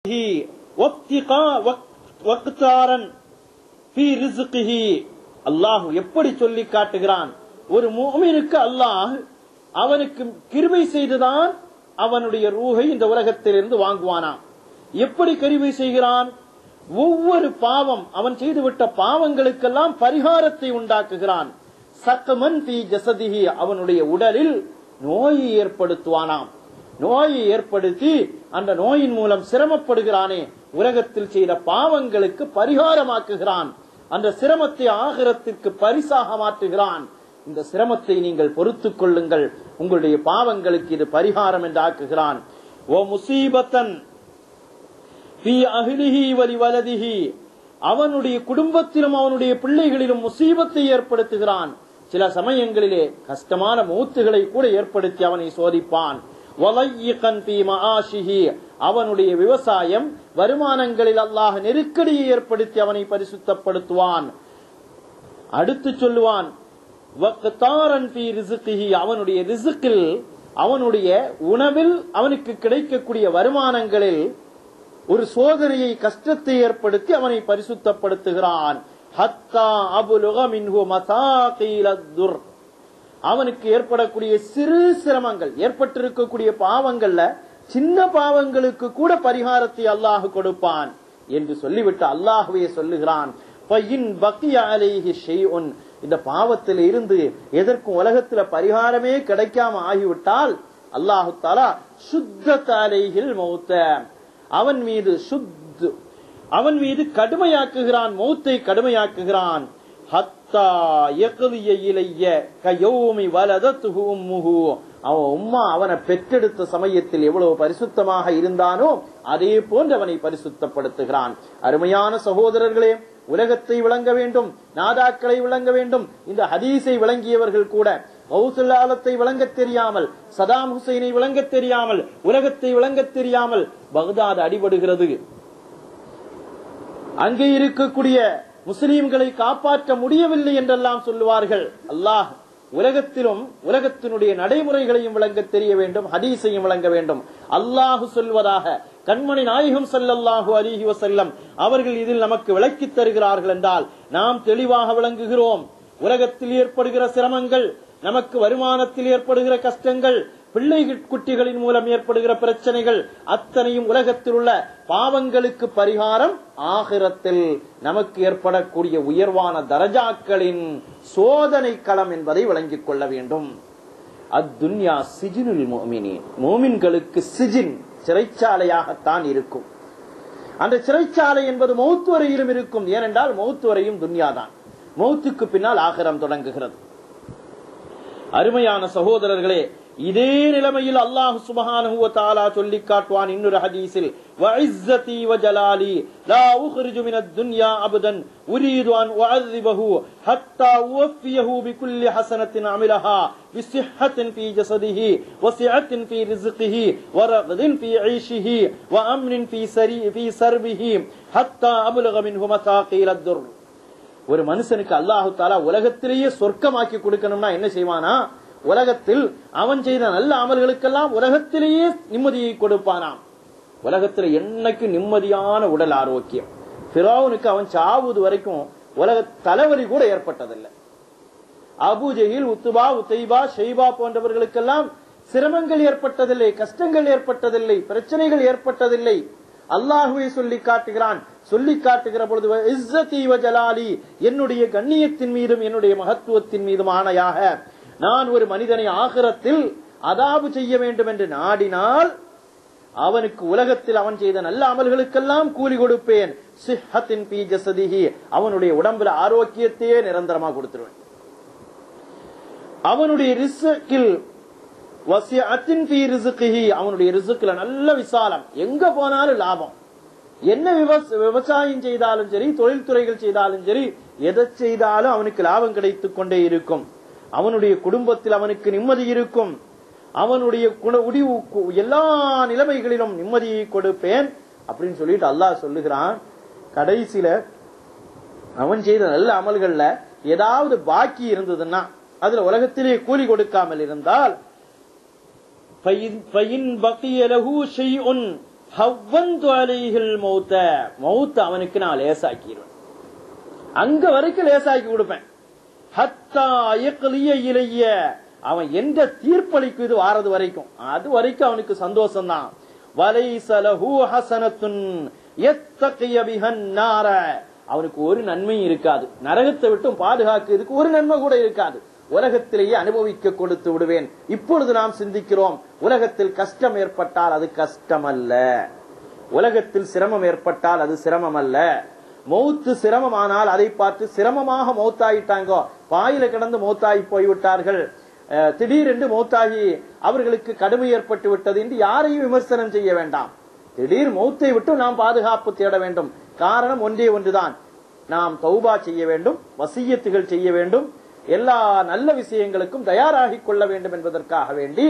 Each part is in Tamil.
அல்லாஹ் எப்படி சொல்லி காட்டுகிறான் ஒரு மூமினுக்கு அல்லாஹ் அவனுக்கு கிருபை செய்துதான் அவனுடைய ரூஹை இந்த உலகத்திலிருந்து வாங்குவானாம் எப்படி கருவை செய்கிறான் ஒவ்வொரு பாவம் அவன் செய்துவிட்ட பாவங்களுக்கெல்லாம் பரிகாரத்தை உண்டாக்குகிறான் சக்கமன் பி ஜசதிகி அவனுடைய உடலில் நோயை ஏற்படுத்துவானாம் நோயை ஏற்படுத்தி அந்த நோயின் மூலம் சிரமப்படுகிறானே உலகத்தில் செய்த பாவங்களுக்கு பரிகாரமாக்குகிறான் அந்த சிரமத்தை ஆகிரத்திற்கு பரிசாக மாற்றுகிறான் இந்த சிரமத்தை நீங்கள் பொறுத்துக் கொள்ளுங்கள் உங்களுடைய பாவங்களுக்கு இது பரிகாரம் என்று ஆக்குகிறான் ஓ முசீபத்தன் வலதிஹி அவனுடைய குடும்பத்திலும் அவனுடைய பிள்ளைகளிலும் முசீபத்தை ஏற்படுத்துகிறான் சில சமயங்களிலே கஷ்டமான மூத்துகளை கூட ஏற்படுத்தி அவனை சோதிப்பான் அவனுடைய விவசாயம் வருமானங்களில் அல்லாஹ் நெருக்கடியை ஏற்படுத்தி அவனை பரிசுத்தப்படுத்துவான் அடுத்து சொல்லுவான் அவனுடைய ரிசுக்கில் அவனுடைய உணவில் அவனுக்கு கிடைக்கக்கூடிய வருமானங்களில் ஒரு சோதனையை கஷ்டத்தை ஏற்படுத்தி அவனை பரிசுத்தப்படுத்துகிறான் அவனுக்கு ஏற்படக்கூடிய சிறு சிரமங்கள் ஏற்பட்டிருக்கக்கூடிய பாவங்கள்ல சின்ன பாவங்களுக்கு கூட பரிகாரத்தை அல்லாஹ் கொடுப்பான் என்று சொல்லிவிட்டு அல்லாஹுவே சொல்லுகிறான் இந்த பாவத்தில் இருந்து எதற்கும் உலகத்துல பரிகாரமே கிடைக்காம ஆகிவிட்டால் அல்லாஹு தாலா சுத்த தாலைகள் மௌத்த அவன் மீது சுத் அவன் மீது கடுமையாக்குகிறான் மௌத்தை கடுமையாக்குகிறான் ஹத்தா இலைய கயோமி வலதத்துகு உம்முகு அவன் உம்மா அவனை பெற்றெடுத்த சமயத்தில் எவ்வளவு பரிசுத்தமாக இருந்தானோ அதே போன்று அவனை பரிசுத்தப்படுத்துகிறான் அருமையான சகோதரர்களே உலகத்தை விளங்க வேண்டும் நாதாக்களை விளங்க வேண்டும் இந்த ஹதீஸை விளங்கியவர்கள் கூட மௌசுல்லாலத்தை விளங்க தெரியாமல் சதாம் ஹுசைனை விளங்க தெரியாமல் உலகத்தை விளங்க தெரியாமல் பகதாது அடிபடுகிறது அங்கே இருக்கக்கூடிய முஸ்லீம்களை காப்பாற்ற முடியவில்லை என்றெல்லாம் சொல்லுவார்கள் அல்லாஹ் உலகத்திலும் உலகத்தினுடைய நடைமுறைகளையும் விளங்க தெரிய வேண்டும் ஹதீஸையும் விளங்க வேண்டும் அல்லாஹு சொல்வதாக கண்மணி நாயகம் சல்லல்லாஹு அலிஹி வசல்லம் அவர்கள் இதில் நமக்கு விளக்கி தருகிறார்கள் என்றால் நாம் தெளிவாக விளங்குகிறோம் உலகத்தில் ஏற்படுகிற சிரமங்கள் நமக்கு வருமானத்தில் ஏற்படுகிற கஷ்டங்கள் பிள்ளை குட்டிகளின் மூலம் ஏற்படுகிற பிரச்சனைகள் அத்தனையும் உலகத்தில் உள்ள பாவங்களுக்கு பரிகாரம் ஆகிரத்தில் நமக்கு ஏற்படக்கூடிய உயர்வான தரஜாக்களின் சோதனை களம் என்பதை விளங்கிக் கொள்ள வேண்டும் அத்துன்யா சிஜினுல் மோமினின் மோமின்களுக்கு சிஜின் சிறைச்சாலையாகத்தான் இருக்கும் அந்த சிறைச்சாலை என்பது மௌத்து வரையிலும் இருக்கும் ஏனென்றால் மௌத்து வரையும் துன்யாதான் மௌத்துக்கு பின்னால் ஆகிரம் தொடங்குகிறது அருமையான சகோதரர்களே இதே நிலைமையில் அல்லாஹ் சுபஹானஹு வ தஆலா சொல்லி காட்டுவான் இன்னொரு ஹதீஸில் வஇஸ்ஸதி வஜலாலி லா உக்ரிஜு மினத் துன்யா அபதன் உரீது அன் உஅذிபஹு ஹத்தா உவஃபியஹு பிகுல்லி ஹஸனத்தின் அமிலஹா பிஸிஹ்ஹத்தின் ஃபீ ஜஸதிஹி வஸிஅத்தின் ஃபீ ரிஸ்கிஹி வரகதின் ஃபீ ஈஷிஹி வஅம்னின் ஃபீ சரி ஃபீ சர்பிஹி ஹத்தா அப்லக மின்ஹு மசாகீல் அத்-துர் ஒரு மனுஷனுக்கு அல்லாஹு தாலா உலகத்திலேயே சொர்க்கமாக்கி கொடுக்கணும்னா என்ன செய்வானா உலகத்தில் அவன் செய்த நல்ல அமல்களுக்கெல்லாம் உலகத்திலேயே நிம்மதியை கொடுப்பானாம் உலகத்துல என்னைக்கு நிம்மதியான உடல் ஆரோக்கியம் பிராவுனுக்கு அவன் சாவுது வரைக்கும் உலக தலைவலி கூட ஏற்பட்டதில்லை அபுஜெயில் உத்துபா உத்தைபா ஷெய்பா போன்றவர்களுக்கெல்லாம் சிரமங்கள் ஏற்பட்டதில்லை கஷ்டங்கள் ஏற்பட்டதில்லை பிரச்சனைகள் ஏற்பட்டதில்லை அல்லாஹுவே சொல்லி காட்டுகிறான் சொல்லி காட்டுகிற பொழுது இஸ்ஸதி வ ஜலாலி என்னுடைய கண்ணியத்தின் மீதும் என்னுடைய மகத்துவத்தின் மீதும் ஆணையாக நான் ஒரு மனிதனை ஆகிரத்தில் அதாபு செய்ய வேண்டும் என்று நாடினால் அவனுக்கு உலகத்தில் அவன் செய்த நல்ல அமல்களுக்கெல்லாம் கூலி கொடுப்பேன் சிஹத்தின் பி ஜசதிஹி அவனுடைய உடம்புல ஆரோக்கியத்தையே நிரந்தரமா கொடுத்துருவேன் அவனுடைய ரிசக்கில் அவனுடைய ரிசுக்குல நல்ல விசாலம் எங்க போனாலும் லாபம் என்ன விவசாயம் செய்தாலும் சரி தொழில்துறைகள் செய்தாலும் சரி எதை செய்தாலும் அவனுக்கு லாபம் கிடைத்துக் கொண்டே இருக்கும் அவனுடைய குடும்பத்தில் அவனுக்கு நிம்மதி இருக்கும் அவனுடைய முடிவு எல்லா நிலைமைகளிலும் நிம்மதியை கொடுப்பேன் அப்படின்னு சொல்லிட்டு அல்லாஹ் சொல்லுகிறான் கடைசியில அவன் செய்த நல்ல அமல்கள்ல ஏதாவது பாக்கி இருந்ததுன்னா அதுல உலகத்திலே கூலி கொடுக்காமல் இருந்தால் فإن بقي له شيء ஹவ்வந்து அலைஹில் மௌத்த மௌத்த அவனுக்கு நான் லேசாக்கிடுவேன் அங்க வரைக்கும் லேசாக்கி கொடுப்பேன் ஹத்தா அயக்கலிய இலைய அவன் எந்த தீர்ப்பளிக்கு இது வாரது வரைக்கும் அது வரைக்கும் அவனுக்கு சந்தோஷம் தான் வலைசலஹு ஹசனத்துன் எத்தகைய பிஹன் நார அவனுக்கு ஒரு நன்மையும் இருக்காது நரகத்தை விட்டும் பாதுகாக்கிறதுக்கு ஒரு நன்மை கூட இருக்காது உலகத்திலேயே அனுபவிக்க கொடுத்து விடுவேன் இப்பொழுது நாம் சிந்திக்கிறோம் உலகத்தில் கஷ்டம் ஏற்பட்டால் அது கஷ்டம் அல்ல உலகத்தில் சிரமம் ஏற்பட்டால் அது சிரமம் அல்ல மௌத்து சிரமமானால் அதை பார்த்து சிரமமாக மௌத்தாயிட்டாங்க பாயில கிடந்து மௌத்தாகி போய்விட்டார்கள் அஹ், திடீரென்று மௌத்தாகி அவர்களுக்கு கடுமை ஏற்பட்டு விட்டது என்று யாரையும் விமர்சனம் செய்ய வேண்டாம் திடீர் மௌத்தை விட்டு நாம் பாதுகாப்பு தேட வேண்டும் காரணம் ஒன்றே ஒன்றுதான் நாம் தௌபா செய்ய வேண்டும் வசியத்துகள் செய்ய வேண்டும் எல்லா நல்ல விஷயங்களுக்கும் தயாராகிக் கொள்ள வேண்டும் என்பதற்காக வேண்டி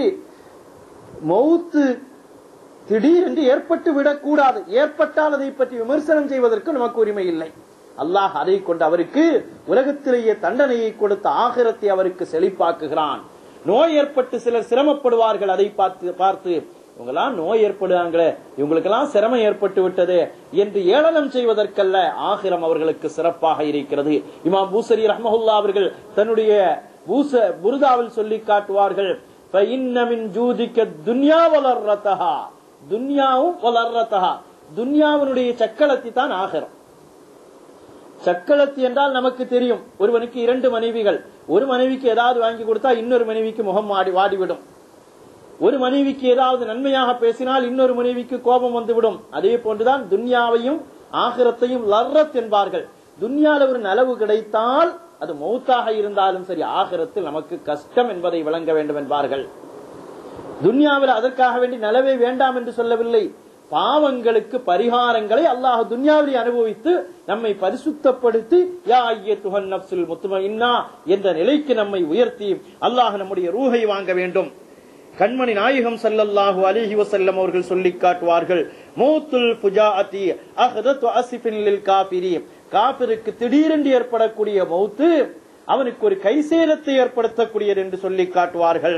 மௌத்து திடீரென்று ஏற்பட்டு விடக்கூடாது ஏற்பட்டால் அதை பற்றி விமர்சனம் செய்வதற்கு நமக்கு உரிமை இல்லை அல்லாஹ் அதை கொண்டு அவருக்கு உலகத்திலேயே தண்டனையை கொடுத்த ஆகிரத்தை அவருக்கு செழிப்பாக்குகிறான் நோய் ஏற்பட்டு சிலர் சிரமப்படுவார்கள் அதை பார்த்து பார்த்து இவங்கெல்லாம் நோய் ஏற்படுறாங்களே இவங்களுக்கெல்லாம் சிரமம் ஏற்பட்டு விட்டது என்று ஏளனம் செய்வதற்கல்ல ஆகிரம் அவர்களுக்கு சிறப்பாக இருக்கிறது இமாம் பூசரி ரஹ்மஹுல்லா அவர்கள் தன்னுடைய பூச புருதாவில் சொல்லி காட்டுவார்கள் فَإِنَّ مِنْ جُودِكَ الدُّنْيَا وَلَرَّتَهَا துன்யாவும் வளர்றதா துன்யாவினுடைய சக்களத்தி தான் ஆகிரம் சக்களத்தி என்றால் நமக்கு தெரியும் ஒருவனுக்கு இரண்டு மனைவிகள் ஒரு மனைவிக்கு ஏதாவது வாங்கி கொடுத்தா இன்னொரு மனைவிக்கு முகம் வாடி வாடிவிடும் ஒரு மனைவிக்கு ஏதாவது நன்மையாக பேசினால் இன்னொரு மனைவிக்கு கோபம் வந்துவிடும் அதே போன்றுதான் துன்யாவையும் ஆகிரத்தையும் லர்ரத் என்பார்கள் துன்யால ஒரு நலவு கிடைத்தால் அது மௌத்தாக இருந்தாலும் சரி ஆகிரத்தில் நமக்கு கஷ்டம் என்பதை விளங்க வேண்டும் என்பார்கள் துன்யாவில் அதற்காக வேண்டி நலவே வேண்டாம் என்று சொல்லவில்லை பாவங்களுக்கு பரிகாரங்களை அல்லாஹ் துன்யாவிலே அனுபவித்து நம்மை பரிசுத்தப்படுத்தி யா ஐய துஹன் நப்சுல் முத்துமஇன்னா என்ற நிலைக்கு நம்மை உயர்த்தி அல்லாஹ் நம்முடைய ரூஹை வாங்க வேண்டும் கண்மணி நாயகம் ஸல்லல்லாஹு அலைஹி வஸல்லம் அவர்கள் சொல்லி காட்டுவார்கள் மௌத்துல் ஃபுஜாஅதி அஹ்தத்து அசிஃபின் லில் காஃபிரி காபிருக்கு திடீரென்று ஏற்படக்கூடிய மௌத்து அவனுக்கு ஒரு கைசேதத்தை ஏற்படுத்தக்கூடியது என்று சொல்லி காட்டுவார்கள்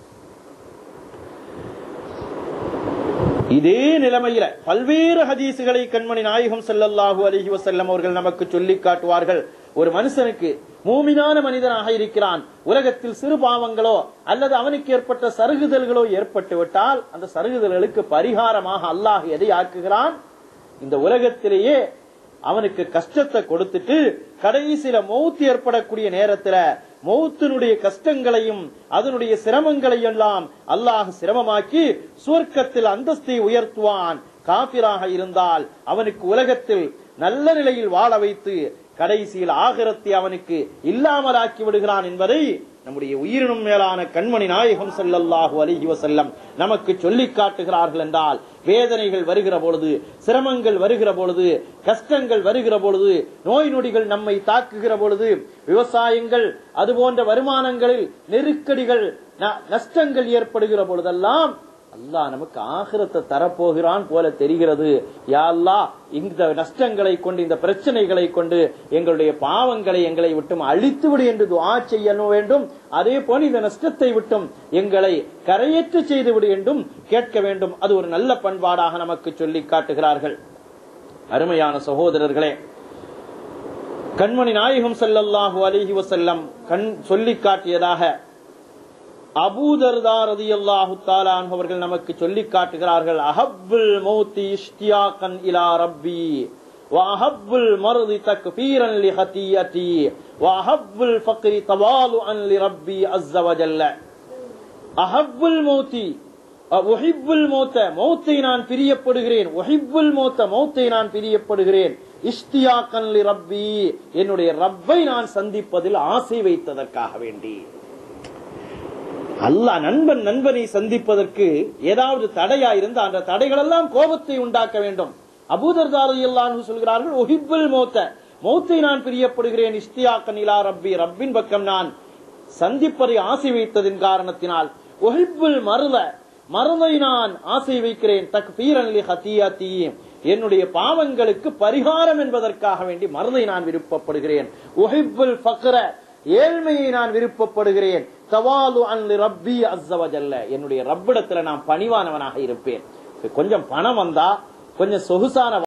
இதே நிலைமையில பல்வேறு ஹதீசுகளை கண்மணி நாயகம் ஸல்லல்லாஹு அலைஹி வஸல்லம் அவர்கள் நமக்கு சொல்லி காட்டுவார்கள் ஒரு மனுஷனுக்கு மூமினான மனிதனாக இருக்கிறான் உலகத்தில் சிறு பாவங்களோ அல்லது அவனுக்கு ஏற்பட்ட சருகுதல்களோ ஏற்பட்டு விட்டால் அந்த சருகுதல்களுக்கு பரிகாரமாக அல்லாஹ் எதை ஆக்குகிறான் இந்த உலகத்திலேயே அவனுக்கு கஷ்டத்தை கொடுத்துட்டு கடைசியில மௌத்து ஏற்படக்கூடிய நேரத்துல மௌத்தினுடைய கஷ்டங்களையும் அதனுடைய சிரமங்களையும் எல்லாம் அல்லாஹ் சிரமமாக்கி சுவர்க்கத்தில் அந்தஸ்தை உயர்த்துவான் காபிராக இருந்தால் அவனுக்கு உலகத்தில் நல்ல நிலையில் வாழ வைத்து கடைசியில் ஆகிரத்தை அவனுக்கு இல்லாமலாக்கி விடுகிறான் என்பதை நம்முடைய உயிரினும் மேலான கண்மணி நாயகம் ஸல்லல்லாஹு அலைஹி வஸல்லம் நமக்கு சொல்லி காட்டுகிறார்கள் என்றால் வேதனைகள் வருகிற பொழுது சிரமங்கள் வருகிற பொழுது கஷ்டங்கள் வருகிற பொழுது நோய் நொடிகள் நம்மை தாக்குகிற பொழுது விவசாயங்கள் அது போன்ற வருமானங்களில் நெருக்கடிகள் ந- நஷ்டங்கள் ஏற்படுகிற பொழுதெல்லாம் அல்லாஹ் நமக்கு ஆகிரத்தை தரப்போகிறான் போல தெரிகிறது யா அல்லாஹ் இந்த நஷ்டங்களை கொண்டு இந்த பிரச்சனைகளை கொண்டு எங்களுடைய பாவங்களை எங்களை விட்டும் அழித்து விடு என்று துஆ செய்ய வேண்டும் அதே போல இந்த நஷ்டத்தை விட்டும் எங்களை கரையேற்ற செய்து விடு என்றும் கேட்க வேண்டும் அது ஒரு நல்ல பண்பாடாக நமக்கு சொல்லி காட்டுகிறார்கள் அருமையான சகோதரர்களே கண்மணி நாயகம் ஸல்லல்லாஹு அலைஹி வஸல்லம் கண் சொல்லி காட்டியதாக அபூதர்தா ரதியல்லாஹு தஆலா அன்ஹு அவர்கள் நமக்கு சொல்லி காட்டுகிறார்கள் அஹப்புல் மௌத்தி இஷ்தியாகன் இலா ரப்பி وأحب المرض تكفيرا لخطيئتي وأحب الفقر تواضعا لربي عز وجل أحب الموت ஒஹிப்புல் மௌத்த மௌத்தை நான் பிரியப்படுகிறேன் ஒஹிப்புல் மௌத்த மௌத்தை நான் பிரியப்படுகிறேன் இஷ்தியாக்கன் லி ரப்பி என்னுடைய ரப்பை நான் சந்திப்பதில் ஆசை வைத்ததற்காக வேண்டி அல்லாஹ் நண்பன் நண்பனை சந்திப்பதற்கு ஏதாவது தடையா இருந்தா அந்த தடைகள் எல்லாம் கோபத்தை உண்டாக்க வேண்டும் அபூதர்தாரி எல்லாம் சொல்கிறார்கள் ஒஹிப்புல் மௌத்த மௌத்தை நான் பிரியப்படுகிறேன் இஷ்தியாக்கன் இலா ரப்பி ரப்பின் பக்கம் நான் சந்திப்பதை ஆசை வைத்ததின் காரணத்தினால் ஒஹிப்புல் மருத மருதை நான் ஆசை வைக்கிறேன் தக் பீரன்லி ஹத்தியாத்தி என்னுடைய பாவங்களுக்கு பரிகாரம் என்பதற்காக வேண்டி மருதை நான் விருப்பப்படுகிறேன் ஒஹிப்புல் ஃபக்ர ஏழ்மையை நான் விருப்பப்படுகிறேன் தவாலு அன்லி ரப்பி அஸ்ஸவஜல்ல என்னுடைய ரப்பிடத்துல நான் பணிவானவனாக இருப்பேன் கொஞ்சம் பணம் வந்தா கொஞ்சம் சொகுசான